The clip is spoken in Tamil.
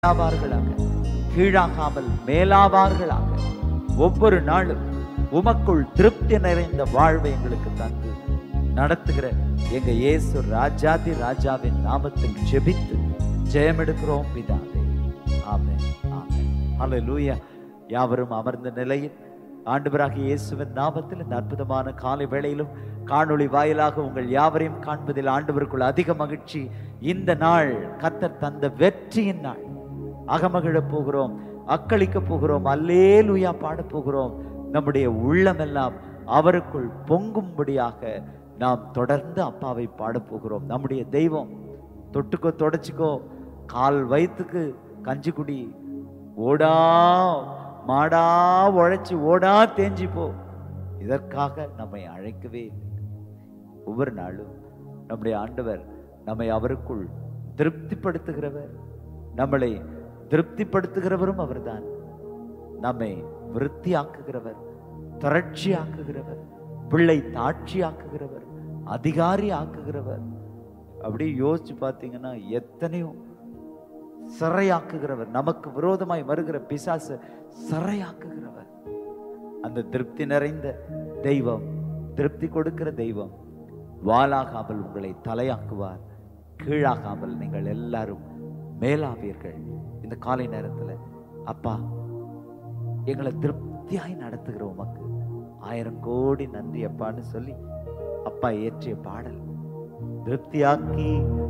மேலாவார்களாக கீழாகாமல் மேலாவார்களாக ஒவ்வொரு நாளும் உமக்குள் திருப்தி நிறைந்த வாழ்வை எங்களுக்கு தந்து நடத்துகிற எங்க இயேசு ராஜாதி ராஜாவின் நாமத்தில் ஜெபித்து ஜெயமெடுக்கிறோம் பிதாவே ஆமென் ஆமென் ஹalleluya யாவரும் அமர்ந்த நிலையில் ஆண்டவராக இயேசுவின் நாமத்தில் இந்த அற்புதமான காலை வேளையிலும் காணொளி வாயிலாக உங்கள் யாவரையும் காண்பதில் ஆண்டவருக்குள் அதிக மகிழ்ச்சி இந்த நாள் கத்தர் தந்த வெற்றியின் நாள் அகமகிழப் போகிறோம் அக்களிக்க போகிறோம் அல்லேலுயா பாடப் போகிறோம் நம்முடைய உள்ளமெல்லாம் அவருக்குள் பொங்கும்படியாக நாம் தொடர்ந்து அப்பாவை பாடப் போகிறோம் நம்முடைய தெய்வம் தொட்டுக்கோ தொடச்சிக்கோ கால் வயிற்றுக்கு கஞ்சி குடி ஓடா மாடா உழைச்சி ஓடா தேஞ்சி போ இதற்காக நம்மை அழைக்கவே இல்லை ஒவ்வொரு நாளும் நம்முடைய ஆண்டவர் நம்மை அவருக்குள் திருப்திப்படுத்துகிறவர் நம்மளை திருப்திப்படுத்துகிறவரும் அவர்தான் நம்மை விருத்தியாக்குகிறவர் திரட்சியாக்குகிறவர் பிள்ளை தாட்சியாக்குகிறவர் அதிகாரி ஆக்குகிறவர் அப்படியே யோசிச்சு பார்த்தீங்கன்னா எத்தனையோ சிறையாக்குகிறவர் நமக்கு விரோதமாய் வருகிற பிசாசு சிறையாக்குகிறவர் அந்த திருப்தி நிறைந்த தெய்வம் திருப்தி கொடுக்கிற தெய்வம் வாளாகாமல் உங்களை தலையாக்குவார் கீழாகாமல் நீங்கள் எல்லாரும் மேலாவீர்கள் இந்த காலை நேரத்துல அப்பா எங்களை திருப்தியாய் நடத்துகிற உமக்கு ஆயிரம் கோடி நன்றி அப்பான்னு சொல்லி அப்பா ஏற்றிய பாடல் திருப்தியாக்கி